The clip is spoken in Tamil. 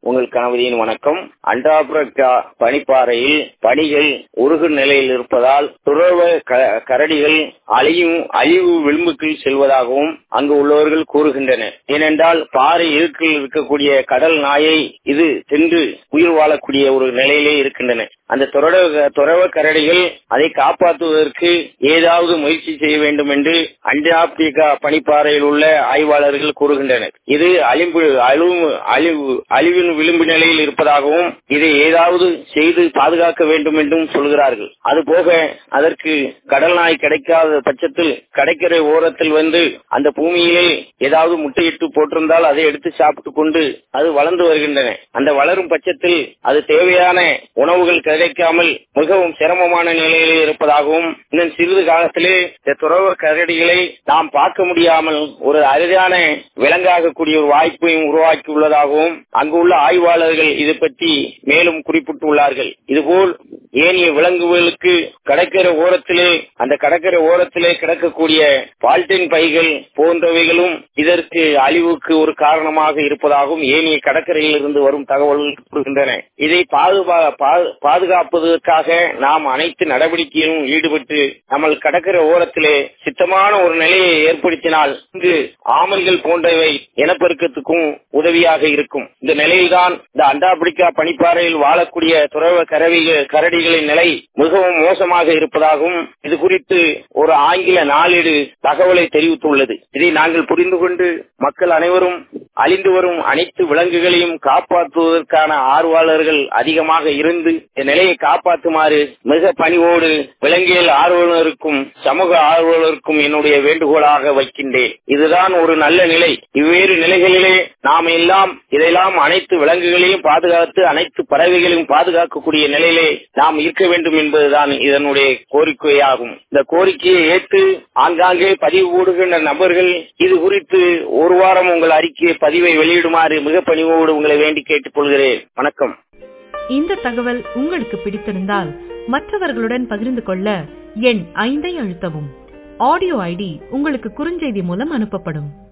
உங்கள் கணவதியின் வணக்கம் அண்டார்டிகா பனிப்பாறையில் பனிகள் உருகு நிலையில் இருப்பதால் துறவ க- கரடிகள் அழியும் அழிவு விளிம்புக்கு செல்வதாகவும் அங்கு உள்ளவர்கள் கூறுகின்றனர் ஏனென்றால் பாறை இருக்கில் இருக்கக்கூடிய கடல் நாயை இது சென்று உயிர் வாழக்கூடிய ஒரு நிலையிலே இருக்கின்றன அந்த துறவ துறவ கரடிகள் அதை காப்பாற்றுவதற்கு ஏதாவது முயற்சி செய்ய வேண்டும் என்று அண்டார்டிகா பனிப்பாறையில் உள்ள ஆய்வாளர்கள் கூறுகின்றனர் இது அழிவு அழிவு அழிவு அழிவின் விளிம்பு நிலையில் இருப்பதாகவும் இதை ஏதாவது செய்து பாதுகாக்க வேண்டும் என்றும் சொல்கிறார்கள் அதுபோக அதற்கு கடல் நாய் கிடைக்காத பட்சத்தில் கடற்கரை ஓரத்தில் வந்து அந்த பூமியிலே ஏதாவது முட்டையிட்டு போட்டிருந்தால் அதை எடுத்து சாப்பிட்டுக் கொண்டு அது வளர்ந்து வருகின்றன அந்த வளரும் பட்சத்தில் அது தேவையான உணவுகள் கிடைக்காமல் மிகவும் சிரமமான நிலையிலே இருப்பதாகவும் இன்னும் சிறிது காலத்திலே இந்த துறவ கரடிகளை நாம் பார்க்க முடியாமல் ஒரு அரிதான விலங்காக கூடிய ஒரு வாய்ப்பையும் உருவாக்கி உள்ளதாகவும் அங்கு உள்ள ஆய்வாளர்கள் இது பற்றி மேலும் குறிப்பிட்டுள்ளார்கள் இதுபோல் ஏனைய விலங்குகளுக்கு கடற்கரை ஓரத்திலே அந்த கடற்கரை ஓரத்திலே கிடக்கக்கூடிய பால்டின் பைகள் போன்றவைகளும் இதற்கு அழிவுக்கு ஒரு காரணமாக இருப்பதாகவும் ஏனைய கடற்கரையில் இருந்து வரும் தகவல்கள் கூறுகின்றன இதை பாதுகா- பா- பாதுகாப்பதற்காக நாம் அனைத்து நடவடிக்கையிலும் ஈடுபட்டு நம்ம கடற்கரை ஓரத்திலே சித்தமான ஒரு நிலையை ஏற்படுத்தினால் இங்கு ஆமைகள் போன்றவை இனப்பெருக்கத்துக்கும் உதவியாக இருக்கும் இந்த நிலையில்தான் இந்த அண்டார்டிகா பனிப்பாறையில் வாழக்கூடிய துறவ கரவிகள் கரடிகளின் நிலை மிகவும் மோசமாக இருப்பதாகவும் இது குறித்து ஒரு ஆங்கில நாளேடு தகவலை தெரிவித்துள்ளது இதை நாங்கள் புரிந்து கொண்டு மக்கள் அனைவரும் அழிந்து வரும் அனைத்து விலங்குகளையும் காப்பாற்றுவதற்கான ஆர்வலர்கள் அதிகமாக இருந்து இந்த நிலையை காப்பாற்றுமாறு மிக பணிவோடு விலங்கியல் ஆர்வலருக்கும் சமூக ஆர்வலருக்கும் என்னுடைய வேண்டுகோளாக வைக்கின்றேன் இதுதான் ஒரு நல்ல நிலை இவ்வேறு நிலைகளிலே நாம் எல்லாம் இதெல்லாம் அனைத்து விலங்குகளையும் பாதுகாத்து அனைத்து பறவைகளையும் பாதுகாக்கக்கூடிய நிலையிலே நாம் இருக்க வேண்டும் என்பதுதான் இதனுடைய கோரிக்கையாகும் இந்த கோரிக்கையை ஏற்று ஆங்காங்கே பதிவு போடுகின்ற நபர்கள் இது குறித்து ஒரு வாரம் உங்கள் அறிக்கை பதிவை வெளியிடுமாறு மிக பணிவோடு உங்களை வேண்டி கேட்டுக் கொள்கிறேன் வணக்கம் இந்த தகவல் உங்களுக்கு பிடித்திருந்தால் மற்றவர்களுடன் பகிர்ந்து கொள்ள எண் ஐந்தை அழுத்தவும் ஆடியோ ஐடி உங்களுக்கு குறுஞ்செய்தி மூலம் அனுப்பப்படும்